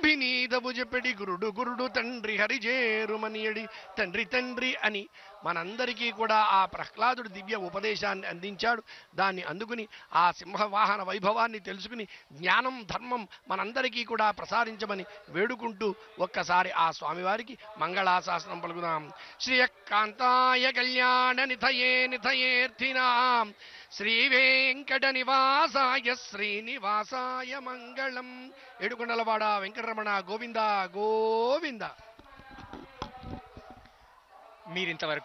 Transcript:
అభినీతము చెప్పడి గురుడు గురుడు తండ్రి హరిజేరుమనియడి తండ్రి తండ్రి అని మనందరికీ కూడా ఆ ప్రహ్లాదుడు దివ్య ఉపదేశాన్ని అందించాడు దాన్ని అందుకుని ఆ సింహవాహన వైభవాన్ని తెలుసుకుని జ్ఞానం ధర్మం మనందరికీ కూడా ప్రసారించమని వేడుకుంటూ ఒక్కసారి ఆ స్వామివారికి మంగళాశాసనం పలుకుదాం శ్రీయకాంతాయ కళ్యాణ నిథయే నిథయేర్థినాం శ్రీ వెంకట నివాసాయ శ్రీనివాసాయ మంగళం ఏడుకొండలవాడ వెంకటరమణ గోవింద గోవింద మీరింతవరకు